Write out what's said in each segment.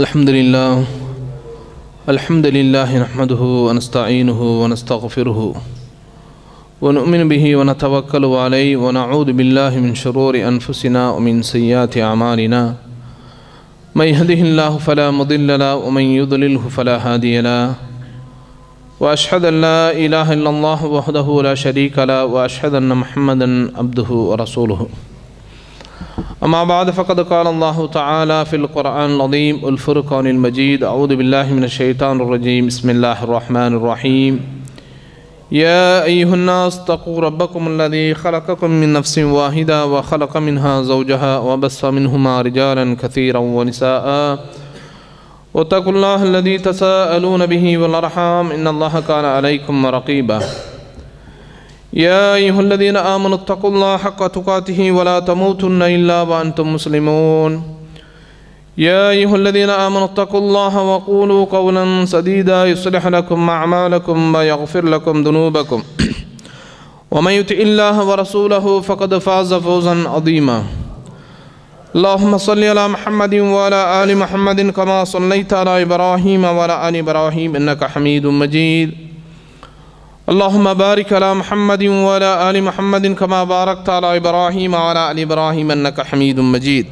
الحمد لله الحمد لله نحمده ونستعينه ونستغفره ونؤمن به ونتوكل عليه ونعوذ بالله من شرور أنفسنا ومن سيئات أعمالنا من يهده الله فلا مضل له ومن يضلله فلا هادي له وأشهد أن لا إله إلا الله وحده لا شريك له وأشهد أن محمدا عبده ورسوله أما بعد فقد قال الله تعالى في القرآن العظيم الفرقان المجيد أعوذ بالله من الشيطان الرجيم بسم الله الرحمن الرحيم يا أيها الناس اتقوا ربكم الذي خلقكم من نفس واحدة وخلق منها زوجها وبث منهما رجالا كثيرا ونساء واتقوا الله الذي تساءلون به والأرحام إن الله كان عليكم رقيبا يا أيها الذين آمنوا اتقوا الله حق تقاته ولا تموتن إلا وأنتم مسلمون يا أيها الذين آمنوا اتقوا الله وقولوا قولا سديدا يصلح لكم أعمالكم ويغفر لكم ذنوبكم ومن يطع الله ورسوله فقد فاز فوزا عظيما اللهم صل على محمد وعلى آل محمد كما صليت على إبراهيم وعلى آل إبراهيم إنك حميد مجيد اللهم بارك على محمد وعلى آل محمد كما باركت على إبراهيم وعلى آل إبراهيم إنك حميد مجيد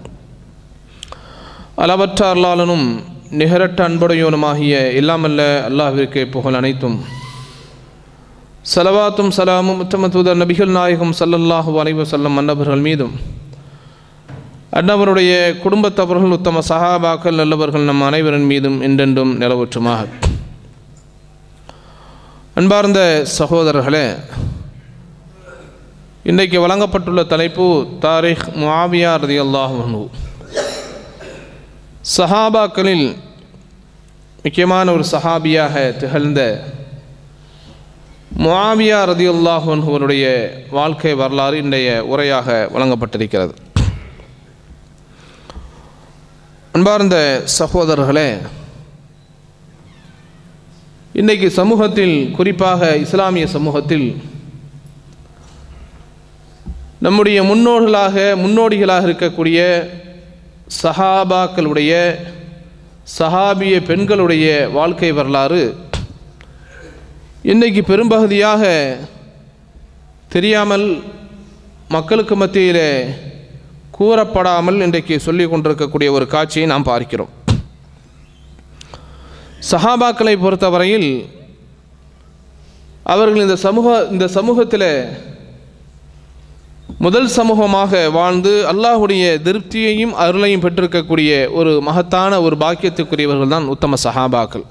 அளவற்ற அல்லாளனும் நிகரட்ட அன்புடையோனுமாகிய எல்லாமல்ல அல்லாஹ்விற்கு புகழ் அனைத்தும் சலவாத்தும் சலாமும் உத்தம தூதர் நபிகள் நாயகம் சல்லல்லாஹு அலைவ செல்லம் மன்னவர்கள் மீதும் அன்னவருடைய குடும்பத்தவர்கள் உத்தம சஹாபாக்கள் நல்லவர்கள் நம் அனைவரின் மீதும் என்றென்றும் நிலவற்றுமாக அன்பார்ந்த சகோதரர்களே இன்றைக்கு வழங்கப்பட்டுள்ள தலைப்பு தாரிக் முஆவியா ரதி அல்லாஹு சஹாபாக்களில் முக்கியமான ஒரு சஹாபியாக திகழ்ந்த முஆவியா ரதி அல்லாஹுவனுடைய வாழ்க்கை வரலாறு இன்றைய உரையாக வழங்கப்பட்டிருக்கிறது அன்பார்ந்த சகோதரர்களே இன்றைக்கு சமூகத்தில் குறிப்பாக இஸ்லாமிய சமூகத்தில் நம்முடைய முன்னோர்களாக முன்னோடிகளாக இருக்கக்கூடிய சஹாபாக்களுடைய சஹாபிய பெண்களுடைய வாழ்க்கை வரலாறு இன்றைக்கு பெரும்பகுதியாக தெரியாமல் மக்களுக்கு மத்தியில் கூறப்படாமல் இன்றைக்கு சொல்லி கொண்டிருக்கக்கூடிய ஒரு காட்சியை நாம் பார்க்கிறோம் சஹாபாக்களை பொறுத்தவரையில் அவர்கள் இந்த சமூக இந்த சமூகத்தில் முதல் சமூகமாக வாழ்ந்து அல்லாஹுடைய திருப்தியையும் அருளையும் பெற்றிருக்கக்கூடிய ஒரு மகத்தான ஒரு பாக்கியத்துக்குரியவர்கள் தான் உத்தம சஹாபாக்கள்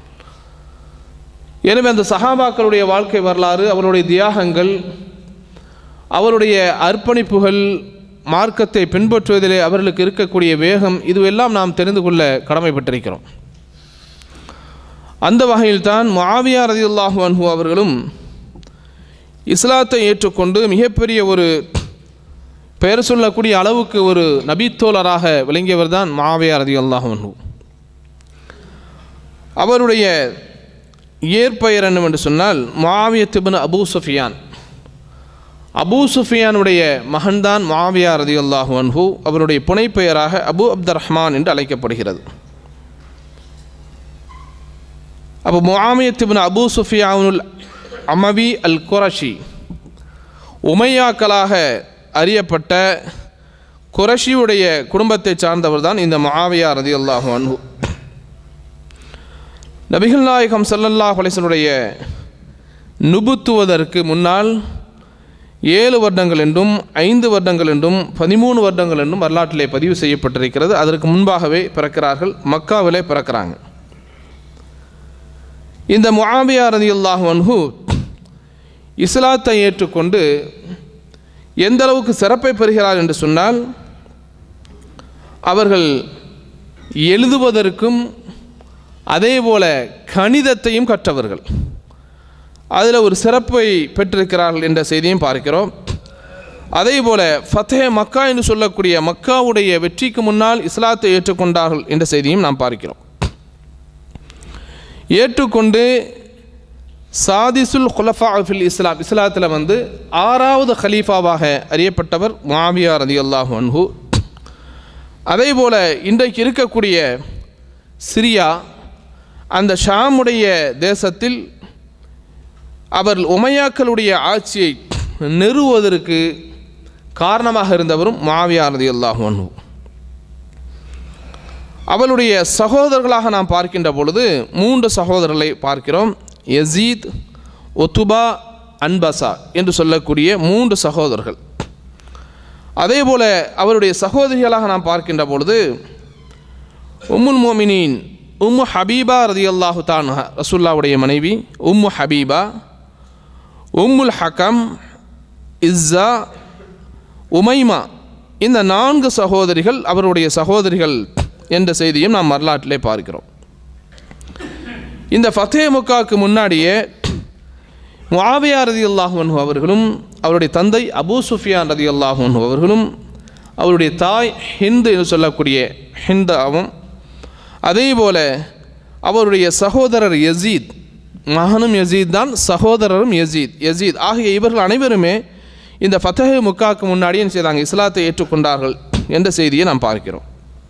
எனவே அந்த சஹாபாக்களுடைய வாழ்க்கை வரலாறு அவருடைய தியாகங்கள் அவருடைய அர்ப்பணிப்புகள் மார்க்கத்தை பின்பற்றுவதிலே அவர்களுக்கு இருக்கக்கூடிய வேகம் இதுவெல்லாம் நாம் தெரிந்து கொள்ள கடமைப்பட்டிருக்கிறோம் அந்த வகையில் தான் மாவியா ரதியுல்லாஹு அன்ஹு அவர்களும் இஸ்லாத்தை ஏற்றுக்கொண்டு மிகப்பெரிய ஒரு பெயர் சொல்லக்கூடிய அளவுக்கு ஒரு நபித்தோழராக விளங்கியவர் தான் மாவியா ரதி அல்லாஹு அவருடைய இயற்பெயர் என்னவென்று சொன்னால் மாவியத்துபின் அபூ சுஃபியான் அபூ சுஃபியானுடைய மகன்தான் மாவியா ரதி அல்லாஹு அன்ஹு அவருடைய புனைப்பெயராக அபு அப்து ரஹ்மான் என்று அழைக்கப்படுகிறது அப்போ முஆமியத்துபின் அபூ சுஃபியானுல் அமவி அல் குரஷி உமையாக்களாக அறியப்பட்ட குரஷியுடைய குடும்பத்தை சார்ந்தவர் தான் இந்த மகாவியா ரதி அல்லாஹு அன்ஹு நபிகள் நாயகம் சல்லல்லாஹ் அலிசனுடைய நுபுத்துவதற்கு முன்னால் ஏழு வருடங்கள் என்றும் ஐந்து வருடங்கள் என்றும் பதிமூணு வருடங்கள் என்றும் வரலாற்றிலே பதிவு செய்யப்பட்டிருக்கிறது அதற்கு முன்பாகவே பிறக்கிறார்கள் மக்காவிலே பிறக்கிறாங்க இந்த முஆவியா ரதி அல்லாஹு அன்ஹு இஸ்லாத்தை ஏற்றுக்கொண்டு எந்த அளவுக்கு சிறப்பை பெறுகிறார் என்று சொன்னால் அவர்கள் எழுதுவதற்கும் அதே போல கணிதத்தையும் கற்றவர்கள் அதில் ஒரு சிறப்பை பெற்றிருக்கிறார்கள் என்ற செய்தியும் பார்க்கிறோம் அதே போல ஃபத்தே மக்கா என்று சொல்லக்கூடிய மக்காவுடைய வெற்றிக்கு முன்னால் இஸ்லாத்தை ஏற்றுக்கொண்டார்கள் என்ற செய்தியும் நாம் பார்க்கிறோம் ஏற்றுக்கொண்டு சாதிசுல் குலஃபா ஃபில் இஸ்லாம் இஸ்லாத்தில் வந்து ஆறாவது ஹலீஃபாவாக அறியப்பட்டவர் மாவியா ரதி அல்லாஹு அன்ஹு அதே போல் இன்றைக்கு இருக்கக்கூடிய சிரியா அந்த ஷாமுடைய தேசத்தில் அவர் உமையாக்களுடைய ஆட்சியை நிறுவுவதற்கு காரணமாக இருந்தவரும் மாவியா ரதியல்லாஹு அன்ஹு அவளுடைய சகோதரர்களாக நாம் பார்க்கின்ற பொழுது மூன்று சகோதரர்களை பார்க்கிறோம் யசீத் ஒத்துபா அன்பசா என்று சொல்லக்கூடிய மூன்று சகோதரர்கள் அதே போல அவருடைய சகோதரிகளாக நாம் பார்க்கின்ற பொழுது உம்முல் மோமினின் உம்மு ஹபீபா ரதியல்லாஹு தான் ரசுல்லாவுடைய மனைவி உம்மு ஹபீபா உம்முல் ஹக்கம் இஸ்ஸா உமைமா இந்த நான்கு சகோதரிகள் அவருடைய சகோதரிகள் என்ற செய்தியும் நாம் வரலாற்றிலே பார்க்கிறோம் இந்த ஃபத்தே முக்காவுக்கு முன்னாடியே முஆவியா ரதி அல்லாஹு அவர்களும் அவருடைய தந்தை அபூ சுஃபியான் ரதி அல்லாஹு அவர்களும் அவருடைய தாய் ஹிந்து என்று சொல்லக்கூடிய ஹிந்தாவும் அதே போல அவருடைய சகோதரர் யசீத் மகனும் யசீத் தான் சகோதரரும் யசீத் யசீத் ஆகிய இவர்கள் அனைவருமே இந்த ஃபத்தஹ் முக்காவுக்கு முன்னாடி என்ன செய்தாங்க இஸ்லாத்தை ஏற்றுக்கொண்டார்கள் என்ற செய்தியை நாம் பார்க்கிறோம்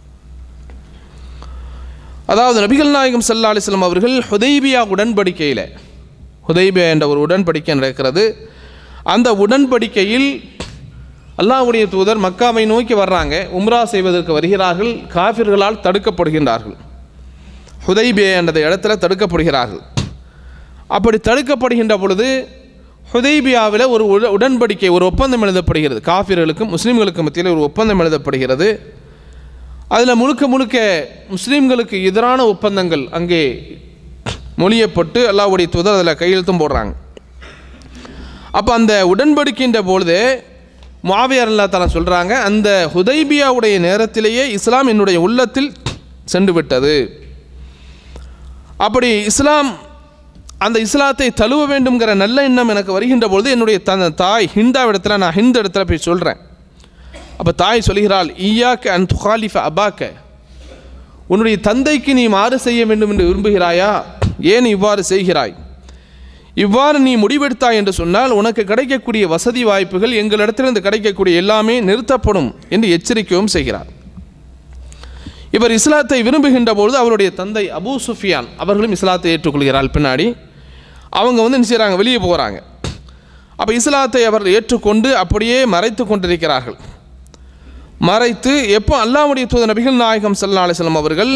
அதாவது நபிகள் நாயகம் சல்லா அலிஸ்லாம் அவர்கள் ஹுதைபியா உடன்படிக்கையில் ஹுதைபியா என்ற ஒரு உடன்படிக்கை நடக்கிறது அந்த உடன்படிக்கையில் அல்லாஹ்வுடைய தூதர் மக்காவை நோக்கி வர்றாங்க உம்ரா செய்வதற்கு வருகிறார்கள் காஃபிர்களால் தடுக்கப்படுகின்றார்கள் ஹுதைபியா என்ற இடத்துல தடுக்கப்படுகிறார்கள் அப்படி தடுக்கப்படுகின்ற பொழுது ஹுதைபியாவில் ஒரு உட- உடன்படிக்கை ஒரு ஒப்பந்தம் எழுதப்படுகிறது காஃபிர்களுக்கும் முஸ்லீம்களுக்கும் மத்தியில் ஒரு ஒப்பந்தம் எழுதப்படுகிறது அதில் முழுக்க முழுக்க முஸ்லீம்களுக்கு எதிரான ஒப்பந்தங்கள் அங்கே மொழியப்பட்டு அல்லாஹ்வுடைய தூதர் அதில் கையெழுத்தும் போடுறாங்க அப்போ அந்த உடன்படிக்கின்ற பொழுது மாவியார் அல்லா தலா சொல்கிறாங்க அந்த ஹுதைபியாவுடைய நேரத்திலேயே இஸ்லாம் என்னுடைய உள்ளத்தில் சென்று விட்டது அப்படி இஸ்லாம் அந்த இஸ்லாத்தை தழுவ வேண்டும்ங்கிற நல்ல எண்ணம் எனக்கு வருகின்ற பொழுது என்னுடைய த தாய் ஹிந்தாவிடத்தில் நான் ஹிந்த இடத்துல போய் சொல்கிறேன் அப்போ தாய் சொல்கிறாள் ஈயாக்க அன் துகாலிஃப அபாக்க உன்னுடைய தந்தைக்கு நீ மாறு செய்ய வேண்டும் என்று விரும்புகிறாயா ஏன் இவ்வாறு செய்கிறாய் இவ்வாறு நீ முடிவெடுத்தாய் என்று சொன்னால் உனக்கு கிடைக்கக்கூடிய வசதி வாய்ப்புகள் எங்களிடத்திலிருந்து கிடைக்கக்கூடிய எல்லாமே நிறுத்தப்படும் என்று எச்சரிக்கவும் செய்கிறார் இவர் இஸ்லாத்தை விரும்புகின்ற பொழுது அவருடைய தந்தை அபூ சுஃபியான் அவர்களும் இஸ்லாத்தை ஏற்றுக்கொள்கிறார் பின்னாடி அவங்க வந்து என்ன செய்கிறாங்க வெளியே போகிறாங்க அப்போ இஸ்லாத்தை அவர்கள் ஏற்றுக்கொண்டு அப்படியே மறைத்து கொண்டிருக்கிறார்கள் மறைத்து எப்போ அல்லாஹ்வுடைய தூத நபிகள் நாயகம் ஸல்லல்லாஹு அலைஹி வஸல்லம் அவர்கள்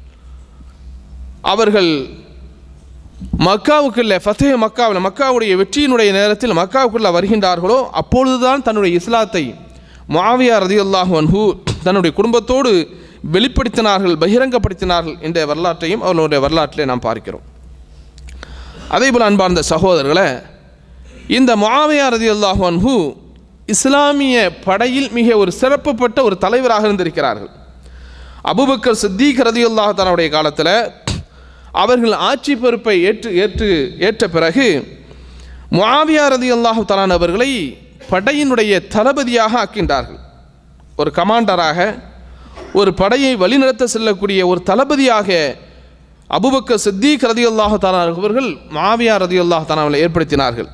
அவர்கள் மக்காவுக்குள்ள ஃபத்தே மக்காவில் மக்காவுடைய வெற்றியினுடைய நேரத்தில் மக்காவுக்குள்ள வருகின்றார்களோ அப்பொழுதுதான் தன்னுடைய இஸ்லாத்தை முஆவியா ரதியல்லாஹு அன்ஹு தன்னுடைய குடும்பத்தோடு வெளிப்படுத்தினார்கள் பகிரங்கப்படுத்தினார்கள் என்ற வரலாற்றையும் அவர்களுடைய வரலாற்றிலே நாம் பார்க்கிறோம் அதேபோல் அன்பார்ந்த சகோதரர்களை இந்த முஆவியா ரதியல்லாஹு அன்ஹு இஸ்லாமிய படையில் மிக ஒரு சிறப்புப்பட்ட ஒரு தலைவராக இருந்திருக்கிறார்கள் அபூபக்கர் சித்திக் ரதியுல்லாஹ் தன்னுடைய காலத்தில் அவர்கள் ஆட்சி பொறுப்பை ஏற்று ஏற்று ஏற்ற பிறகு முஆவியா ரதியுல்லாஹு தலான் அவர்களை படையினுடைய தளபதியாக ஆக்கின்றார்கள் ஒரு கமாண்டராக ஒரு படையை வழிநடத்த செல்லக்கூடிய ஒரு தளபதியாக அபுபக்கர் சித்திக் ரதியுல்லாஹு தலான் அவர்கள் மாவியா ரதியுல்லாஹ் தலாவில் ஏற்படுத்தினார்கள்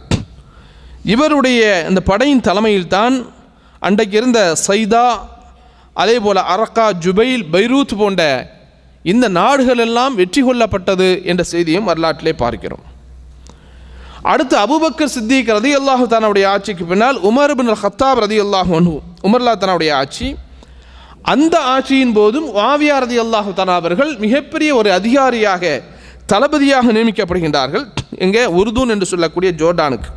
இவருடைய இந்த படையின் தலைமையில்தான் அன்றைக்கு இருந்த சைதா அதே போல் அரக்கா ஜுபைல் பைரூத் போன்ற இந்த நாடுகள் எல்லாம் வெற்றி கொள்ளப்பட்டது என்ற செய்தியும் வரலாற்றிலே பார்க்கிறோம் அடுத்து அபுபக்கர் சித்திக் ரதி அல்லாஹு தானுடைய ஆட்சிக்கு பின்னால் உமர் பின் ஹத்தாப் ரதி அல்லாஹு அன்ஹு உமர்லா தானுடைய ஆட்சி அந்த ஆட்சியின் போதும் வாவியா ரதி அல்லாஹு தானா அவர்கள் மிகப்பெரிய ஒரு அதிகாரியாக தளபதியாக நியமிக்கப்படுகின்றார்கள் எங்கே உருதூன் என்று சொல்லக்கூடிய ஜோர்டானுக்கு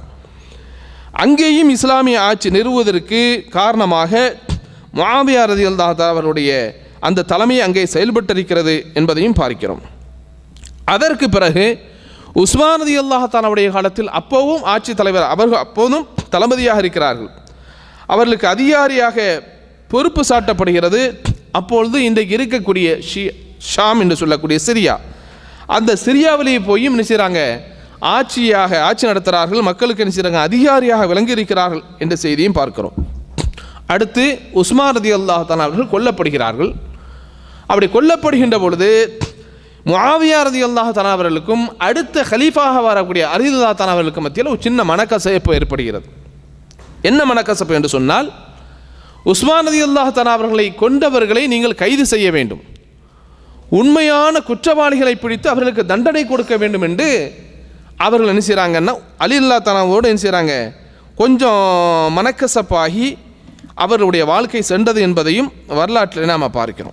அங்கேயும் இஸ்லாமிய ஆட்சி நிறுவுவதற்கு காரணமாக முஆவியா ரதியல்லாஹு தஆலா அவருடைய அந்த தலைமை அங்கே செயல்பட்டிருக்கிறது என்பதையும் பார்க்கிறோம் அதற்கு பிறகு உஸ்மான் ரதி அல்லாஹாலாவுடைய காலத்தில் அப்போவும் ஆட்சி தலைவர் அவர்கள் அப்போதும் தளபதியாக இருக்கிறார்கள் அவர்களுக்கு அதிகாரியாக பொறுப்பு சாட்டப்படுகிறது அப்பொழுது இன்றைக்கு இருக்கக்கூடிய ஷி ஷாம் என்று சொல்லக்கூடிய சிரியா அந்த சிரியாவிலேயே போய் என்ன செய்கிறாங்க ஆட்சியாக ஆட்சி நடத்துகிறார்கள் மக்களுக்கு என்ன செய்கிறாங்க அதிகாரியாக விளங்கி இருக்கிறார்கள் என்ற செய்தியும் பார்க்கிறோம் அடுத்து உஸ்மான் ரதி அல்லாஹான் அவர்கள் கொல்லப்படுகிறார்கள் அப்படி கொல்லப்படுகின்ற பொழுது முஆவியா ரதி அல்லாஹான் அவர்களுக்கும் அடுத்த ஹலீஃபாக வரக்கூடிய அரிதுல்லா தான் அவர்களுக்கு மத்தியில் ஒரு சின்ன மனக்கசைப்பு ஏற்படுகிறது என்ன மனக்கசப்பு என்று சொன்னால் உஸ்மான் ரதி அல்லாஹான் அவர்களை கொண்டவர்களை நீங்கள் கைது செய்ய வேண்டும் உண்மையான குற்றவாளிகளை பிடித்து அவர்களுக்கு தண்டனை கொடுக்க வேண்டும் என்று அவர்கள் என்ன செய்கிறாங்கன்னா அலில்லா தனாவோடு என்ன செய்கிறாங்க கொஞ்சம் மனக்கசப்பாகி அவர்களுடைய வாழ்க்கை சென்றது என்பதையும் வரலாற்றில் நாம் பார்க்கிறோம்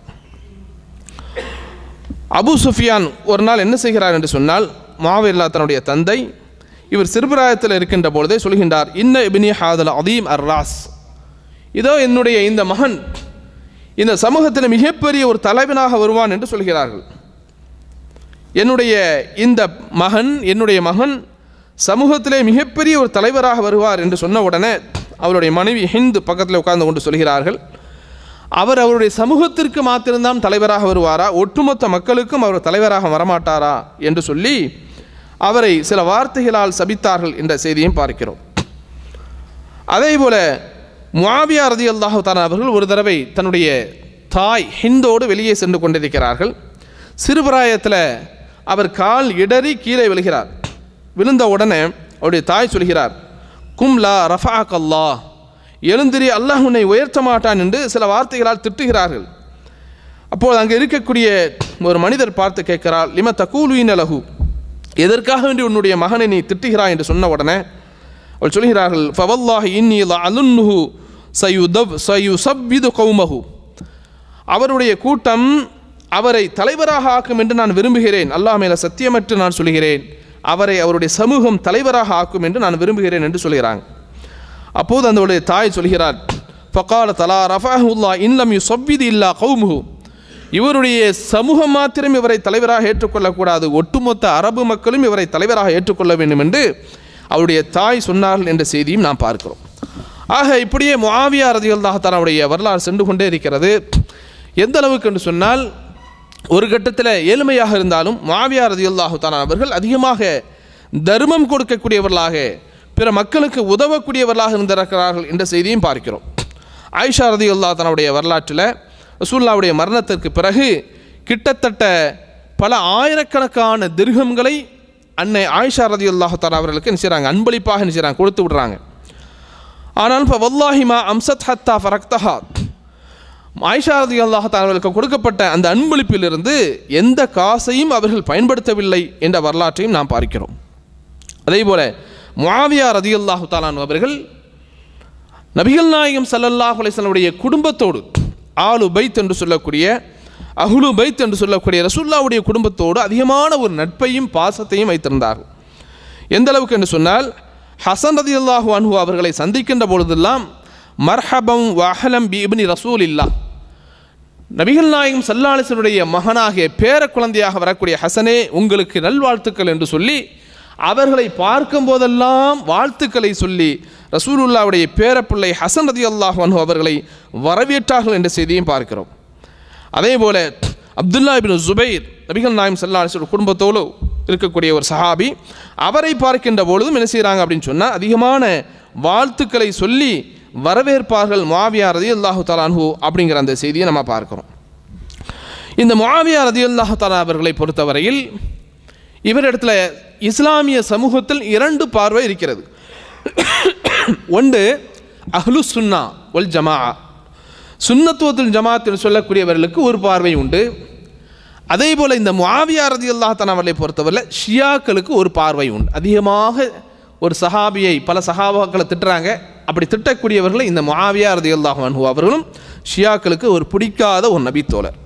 அபு சுஃபியான் ஒரு நாள் என்ன செய்கிறார் என்று சொன்னால் மாவில்லா தன்னுடைய தந்தை இவர் சிறுபிராயத்தில் இருக்கின்ற பொழுதே சொல்கின்றார் இன்ன இபினி ஹாதல் அதீம் அர் ராஸ் இதோ என்னுடைய இந்த மகன் இந்த சமூகத்தில் மிகப்பெரிய ஒரு தலைவனாக வருவான் என்று சொல்கிறார்கள் என்னுடைய இந்த மகன் என்னுடைய மகன் சமூகத்திலே மிகப்பெரிய ஒரு தலைவராக வருவார் என்று சொன்ன உடனே அவருடைய மனைவி ஹிந்து பக்கத்தில் உட்கார்ந்து கொண்டு சொல்கிறார்கள் அவர் அவருடைய சமூகத்திற்கு மாத்திரம்தான் தலைவராக வருவாரா ஒட்டுமொத்த மக்களுக்கும் அவர் தலைவராக வரமாட்டாரா என்று சொல்லி அவரை சில வார்த்தைகளால் சபித்தார்கள் என்ற செய்தியும் பார்க்கிறோம் அதே போல முவாவியா ரதி அல்லாஹு அவர்கள் ஒரு தடவை தன்னுடைய தாய் ஹிந்தோடு வெளியே சென்று கொண்டிருக்கிறார்கள் சிறுபிராயத்தில் அவர் கால் இடறி கீழே விழுகிறார் விழுந்த உடனே அவருடைய தாய் சொல்கிறார் கும்லா ரஃபாக் அல்லாஹ் எழுந்திரி அல்லாஹ் உன்னை உயர்த்த மாட்டான் என்று சில வார்த்தைகளால் திட்டுகிறார்கள் அப்போது அங்கே இருக்கக்கூடிய ஒரு மனிதர் பார்த்து கேட்கிறார் லிம தகூலுயின் அலகு எதற்காக வேண்டி உன்னுடைய மகனை நீ திட்டுகிறாய் என்று சொன்ன உடனே அவள் சொல்கிறார்கள் ஃபவல்லாஹி இன்னி அலுன்னுஹு சயுதவ் சயு சவ்விது கௌமஹு அவருடைய கூட்டம் அவரை தலைவராக ஆக்கும் என்று நான் விரும்புகிறேன் அல்லாஹ் மேல சத்தியமற்று நான் சொல்கிறேன் அவரை அவருடைய சமூகம் தலைவராக ஆக்கும் என்று நான் விரும்புகிறேன் என்று சொல்கிறாங்க அப்போது அந்த தாய் சொல்கிறார் ஃபகால தலா ரஃபாஹுல்லா இன்னம் யு சொவ்விது இல்லா கௌமுஹு இவருடைய சமூகம் மாத்திரம் இவரை தலைவராக ஏற்றுக்கொள்ளக்கூடாது ஒட்டுமொத்த அரபு மக்களும் இவரை தலைவராக ஏற்றுக்கொள்ள வேண்டும் என்று அவருடைய தாய் சொன்னார்கள் என்ற செய்தியும் நாம் பார்க்கிறோம் ஆக இப்படியே முஆவியா ரதியல்லாஹ் தன்னுடைய வரலாறு சென்று கொண்டே இருக்கிறது எந்த அளவுக்கு என்று சொன்னால் ஒரு கட்டத்தில் ஏழ்மையாக இருந்தாலும் முஆவியா ரதியல்லாஹு தானா அவர்கள் அதிகமாக தர்மம் கொடுக்கக்கூடியவர்களாக பிற மக்களுக்கு உதவக்கூடியவர்களாக இருந்திருக்கிறார்கள் என்ற செய்தியும் பார்க்கிறோம் ஆயிஷா ரதி அல்லா தன்னுடைய வரலாற்றில் ரசூல்லாவுடைய மரணத்திற்கு பிறகு கிட்டத்தட்ட பல ஆயிரக்கணக்கான திருகங்களை அன்னை ஆயிஷா ரதி அல்லாஹான் அவர்களுக்கு என்ன செய்கிறாங்க அன்பளிப்பாக என்ன செய்கிறாங்க கொடுத்து விடுறாங்க ஆனால் இப்போ வல்லாஹிமா அம்சத் ஹத்தா ஃபரக்தஹா ஆயிஷா ரதி அல்லாஹான் அவர்களுக்கு கொடுக்கப்பட்ட அந்த அன்பளிப்பிலிருந்து எந்த காசையும் அவர்கள் பயன்படுத்தவில்லை என்ற வரலாற்றையும் நாம் பார்க்கிறோம் அதே போல முஆவியா ரதி அல்லாஹு தாலான் அவர்கள் நபிகள் நாயகம் சல்லல்லாஹ் அலிஸ்லனுடைய குடும்பத்தோடு ஆலு பைத் என்று சொல்லக்கூடிய அஹுலு பைத் என்று சொல்லக்கூடிய ரசுல்லாவுடைய குடும்பத்தோடு அதிகமான ஒரு நட்பையும் பாசத்தையும் வைத்திருந்தார்கள் எந்த அளவுக்கு என்று சொன்னால் ஹசன் ரதி அல்லாஹு அன்ஹு அவர்களை சந்திக்கின்ற பொழுதெல்லாம் மர்ஹபம் வஹலம் பி இப்னி ரசூல் இல்லா நபிகள் நாயகம் சல்லாலிசனுடைய மகனாகிய பேர குழந்தையாக வரக்கூடிய ஹசனே உங்களுக்கு நல்வாழ்த்துக்கள் என்று சொல்லி அவர்களை பார்க்கும் போதெல்லாம் வாழ்த்துக்களை சொல்லி ரசூலுல்லாவுடைய பேரப்பிள்ளை ஹசன் ரதி அல்லாஹ் அன்ஹு அவர்களை வரவேற்றார்கள் என்ற செய்தியும் பார்க்கிறோம் அதே போல அப்துல்லா பின் ஜுபைர் நபிகள் நாயம் சல்லாஹோட குடும்பத்தோடு இருக்கக்கூடிய ஒரு சஹாபி அவரை பார்க்கின்ற பொழுதும் என்ன செய்கிறாங்க அப்படின்னு சொன்னால் அதிகமான வாழ்த்துக்களை சொல்லி வரவேற்பார்கள் மாவியா ரதி அல்லாஹு தலான்ஹூ அப்படிங்கிற அந்த செய்தியை நம்ம பார்க்கிறோம் இந்த மாவியா ரதி அல்லாஹு தலா அவர்களை பொறுத்தவரையில் இவரிடத்துல இஸ்லாமிய சமூகத்தில் இரண்டு பார்வை இருக்கிறது ஒன்று அஹ்லு சுன்னா ஒல் ஜமா சுன்னத்துவத்தில் ஜமாத்தில் சொல்லக்கூடியவர்களுக்கு ஒரு பார்வை உண்டு அதே போல் இந்த முஆவியா ரதி அல்லாஹான் அவர்களை பொறுத்தவரையில் ஷியாக்களுக்கு ஒரு பார்வை உண்டு அதிகமாக ஒரு சஹாபியை பல சஹாபாக்களை திட்டுறாங்க அப்படி திட்டக்கூடியவர்களை இந்த முஆவியா ரதி அல்லாஹ் அன்ஹு அவர்களும் ஷியாக்களுக்கு ஒரு பிடிக்காத ஒரு நபித்தோழர்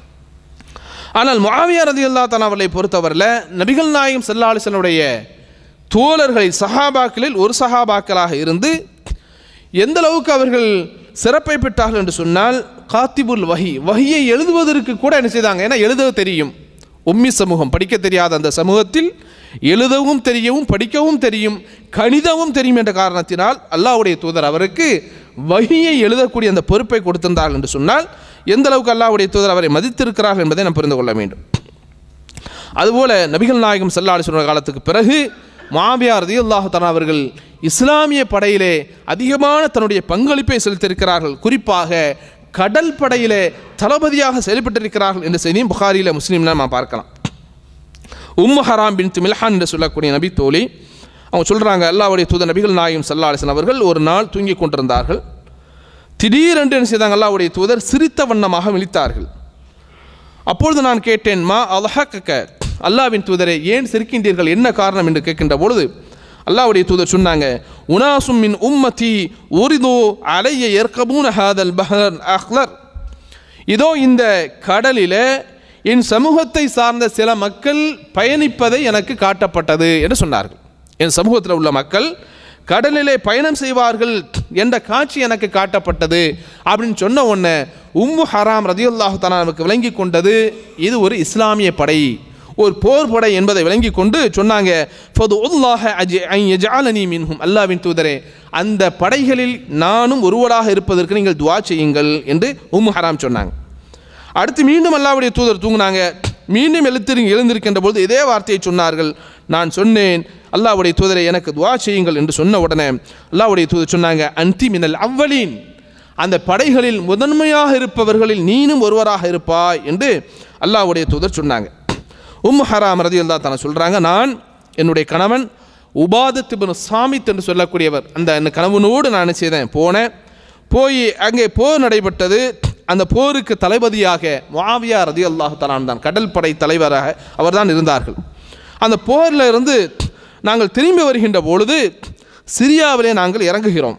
ஆனால் முஆவியா ரதி அல்லா அவர்களை பொறுத்தவரையில் நபிகள் நாயகம் செல்லாலிசனுடைய தோழர்களில் சஹாபாக்களில் ஒரு சஹாபாக்களாக இருந்து எந்த அளவுக்கு அவர்கள் சிறப்பை பெற்றார்கள் என்று சொன்னால் காத்திபுல் வஹி வஹியை எழுதுவதற்கு கூட என்ன செய்தாங்க ஏன்னா எழுத தெரியும் உம்மி சமூகம் படிக்க தெரியாத அந்த சமூகத்தில் எழுதவும் தெரியவும் படிக்கவும் தெரியும் கணிதமும் தெரியும் என்ற காரணத்தினால் அல்லாஹ்வுடைய தூதர் அவருக்கு வஹியை எழுதக்கூடிய அந்த பொறுப்பை கொடுத்திருந்தார்கள் என்று சொன்னால் எந்த அளவுக்கு அல்லாஹ்வுடைய தூதர் அவரை மதித்திருக்கிறார்கள் என்பதை நாம் புரிந்து கொள்ள வேண்டும் அதுபோல நபிகள் நாயகம் சல்லாடி சொன்ன காலத்துக்கு பிறகு மாவியா ரதி அல்லாஹு அவர்கள் இஸ்லாமிய படையிலே அதிகமான தன்னுடைய பங்களிப்பை செலுத்தியிருக்கிறார்கள் குறிப்பாக கடல் படையிலே தளபதியாக செயல்பட்டிருக்கிறார்கள் என்ற செய்தியும் புகாரியில் முஸ்லீம்ல நாம் பார்க்கலாம் உம்மு ஹராம் பின் மில்ஹான் என்று சொல்லக்கூடிய நபி தோழி அவங்க சொல்கிறாங்க அல்லாவுடைய தூதர் நபிகள் நாயகம் சல்லா அலிசன் அவர்கள் ஒரு நாள் தூங்கி கொண்டிருந்தார்கள் திடீரென்று என்ன செய்தாங்க அல்லாவுடைய தூதர் சிரித்த வண்ணமாக விழித்தார்கள் அப்பொழுது நான் கேட்டேன் மா அலஹக்க அல்லாவின் தூதரை ஏன் சிரிக்கின்றீர்கள் என்ன காரணம் என்று கேட்கின்ற பொழுது அல்லாவுடைய தூதர் சொன்னாங்க உனாசும் மின் உம்மதி உரிதோ அலைய ஏற்கபூன ஹாதல் பஹர் அஹ்லர் இதோ இந்த கடலில் என் சமூகத்தை சார்ந்த சில மக்கள் பயணிப்பதை எனக்கு காட்டப்பட்டது என்று சொன்னார்கள் என் சமூகத்தில் உள்ள மக்கள் கடலிலே பயணம் செய்வார்கள் என்ற காட்சி எனக்கு காட்டப்பட்டது அப்படின்னு சொன்ன உடனே உம்மு ஹராம் ரதியுல்லாஹு தலானுக்கு விளங்கி கொண்டது இது ஒரு இஸ்லாமிய படை ஒரு போர் படை என்பதை விளங்கி கொண்டு சொன்னாங்க ஃபது உல்லாஹ அஜி ஐயஜாலனி மின்ஹும் அல்லாவின் தூதரே அந்த படைகளில் நானும் ஒருவராக இருப்பதற்கு நீங்கள் துவா செய்யுங்கள் என்று உம்மு ஹராம் சொன்னாங்க அடுத்து மீண்டும் அல்லாவுடைய தூதர் தூங்கினாங்க மீண்டும் எழுத்திரு எழுந்திருக்கின்ற பொழுது இதே வார்த்தையை சொன்னார்கள் நான் சொன்னேன் அல்லாவுடைய தூதரை எனக்கு துவா செய்யுங்கள் என்று சொன்ன உடனே அல்லாவுடைய தூதர் சொன்னாங்க அன்தி மினல் அவ்வளீன் அந்த படைகளில் முதன்மையாக இருப்பவர்களில் நீனும் ஒருவராக இருப்பாய் என்று அல்லாவுடைய தூதர் சொன்னாங்க உம் ஹராம் ரதி அல்லா தான சொல்கிறாங்க நான் என்னுடைய கணவன் உபாதத் பின் சாமித் என்று சொல்லக்கூடியவர் அந்த அந்த கணவனோடு நான் என்ன செய்தேன் போனேன் போய் அங்கே போர் நடைபெற்றது அந்த போருக்கு தளபதியாக முஆவியா ரதி அல்லாஹு தலான் தான் கடல் படை தலைவராக அவர்தான் இருந்தார்கள் அந்த போரில் இருந்து நாங்கள் திரும்பி வருகின்ற பொழுது சிரியாவிலே நாங்கள் இறங்குகிறோம்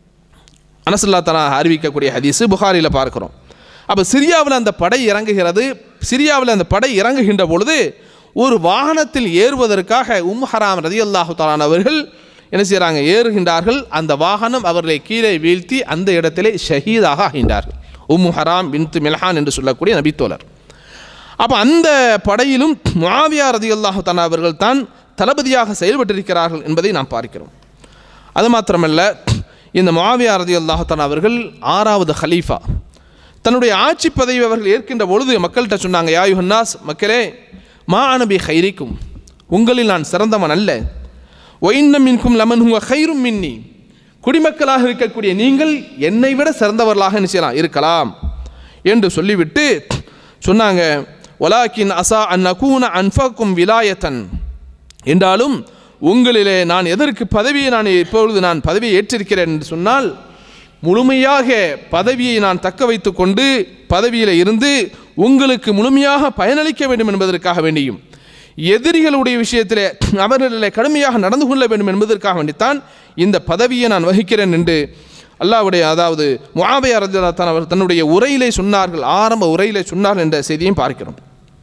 அனசுல்லா தலா அறிவிக்கக்கூடிய ஹதீஸு புகாரியில் பார்க்கிறோம் அப்போ சிரியாவில் அந்த படை இறங்குகிறது சிரியாவில் அந்த படை இறங்குகின்ற பொழுது ஒரு வாகனத்தில் ஏறுவதற்காக உம் ஹராம் ரதி அல்லாஹு தலான் அவர்கள் என்ன செய்கிறாங்க ஏறுகின்றார்கள் அந்த வாகனம் அவர்களை கீழே வீழ்த்தி அந்த இடத்திலே ஷஹீதாக ஆகின்றார்கள் உம்மு ஹராம் பின்து மில்ஹான் என்று சொல்லக்கூடிய நபித்தோழர் அப்போ அந்த படையிலும் முஆவியா ரதி அல்லாஹு தலா அவர்கள் தான் தளபதியாக செயல்பட்டிருக்கிறார்கள் என்பதை நாம் பார்க்கிறோம் அது மாத்திரமல்ல இந்த முஆவியா ரதி அல்லாஹு தலா அவர்கள் ஆறாவது ஹலீஃபா தன்னுடைய ஆட்சி பதவி அவர்கள் ஏற்கின்ற பொழுது மக்கள்கிட்ட சொன்னாங்க யா யுஹன்னாஸ் மக்களே மா அனபி ஹைரிக்கும் உங்களில் நான் சிறந்தவன் அல்ல ஒயின்னம் மின்கும் லமன் ஹுவ ஹைரும் மின்னி குடிமக்களாக இருக்கக்கூடிய நீங்கள் என்னை விட சிறந்தவர்களாக என்ன செய்யலாம் இருக்கலாம் என்று சொல்லிவிட்டு சொன்னாங்க ஒலாக்கின் அசா அன் நகூன அன்ஃபக்கும் விலாயத்தன் என்றாலும் உங்களிலே நான் எதற்கு பதவியை நான் இப்பொழுது நான் பதவியை ஏற்றிருக்கிறேன் என்று சொன்னால் முழுமையாக பதவியை நான் தக்க வைத்து கொண்டு பதவியில் இருந்து உங்களுக்கு முழுமையாக பயனளிக்க வேண்டும் என்பதற்காக வேண்டியும் எதிரிகளுடைய விஷயத்திலே அவர்களிலே கடுமையாக நடந்து கொள்ள வேண்டும் என்பதற்காக வேண்டித்தான் இந்த பதவியை நான் வகிக்கிறேன் என்று அல்லாவுடைய அதாவது முஆபியா ரஜிலாத்தான் அவர் தன்னுடைய உரையிலே சொன்னார்கள் ஆரம்ப உரையிலே சொன்னார்கள் என்ற செய்தியையும் பார்க்கிறோம்